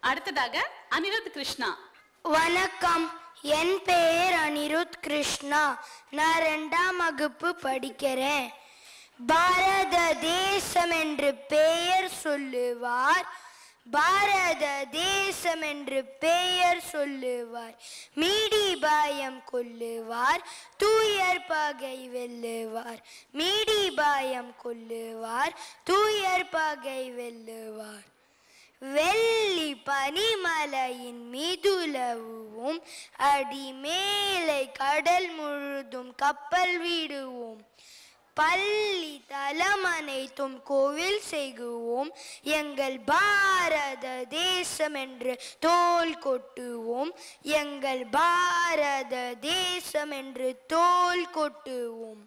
அடுத்ததாக அனிருத் கிருஷ்ணா வணக்கம் என் பெயர் அனிருத் கிருஷ்ணா நான் ரெண்டாம் வகுப்பு படிக்கிறேன் பாரத தேசம் என்று பெயர் சொல்லுவார் பாரத தேசம் என்று பெயர் சொல்லுவார் மீடி பாயம் கொல்லுவார் தூயர் பகை வெல்லுவார் மீடி பாயம் கொல்லுவார் தூயர் பகை வெல்லுவார் வெள்ளி பனிமலையின் மீதுலவுவோம் அடி மேலே கடல் முழுதும் கப்பல் விடுவோம் பள்ளி தலம் அனைத்தும் கோவில் செய்குவோம் எங்கள் பாரத தேசம் என்று தோல் கொட்டுவோம் எங்கள் பாரத தேசம் என்று தோல் கொட்டுவோம்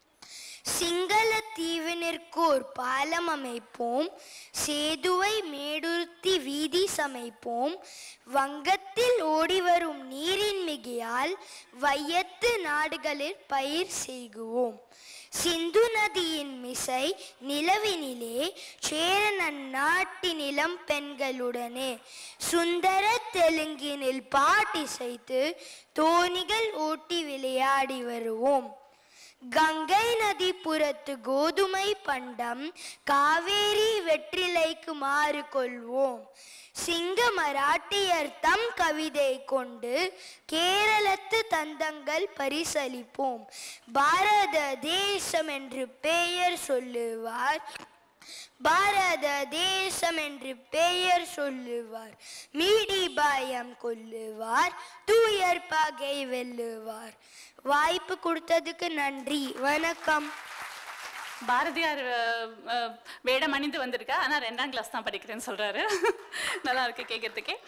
சிங்கள தீவினிற்கோர் பாலம் அமைப்போம் சேதுவை மேடுருத்தி வீதி சமைப்போம் வங்கத்தில் ஓடிவரும் நீரின் மிகையால் வையத்து நாடுகளில் பயிர் செய்குவோம் சிந்து நதியின் மிசை நிலவினிலே சேர நன்னாட்டின் இளம் பெண்களுடனே சுந்தர தெலுங்கினில் பாட்டிசைத்து தோணிகள் ஓட்டி விளையாடி வருவோம் கங்கை நதி புறத்து கோதுமை பண்டம் காவேரி வெற்றிலைக்கு மாறு கொள்வோம் சிங்க மராட்டியர் தம் கவிதை கொண்டு கேரளத்து தந்தங்கள் பரிசளிப்போம் பாரத தேசம் என்று பெயர் சொல்லுவார் பாரத தேசம் என்று பெயர் சொல்லுவார் மீடி பாயம் கொல்லுவார் தூயர் பகை வெல்லுவார் வாய்ப்பு கொடுத்ததுக்கு நன்றி வணக்கம் பாரதியார் அஹ், அஹ், வேடம் அணிந்து வந்திருக்கா ஆனா ரெண்டாம் கிளாஸ் தான் படிக்கிறேன்னு சொல்றாரு நல்லா இருக்கு கேட்கறதுக்கே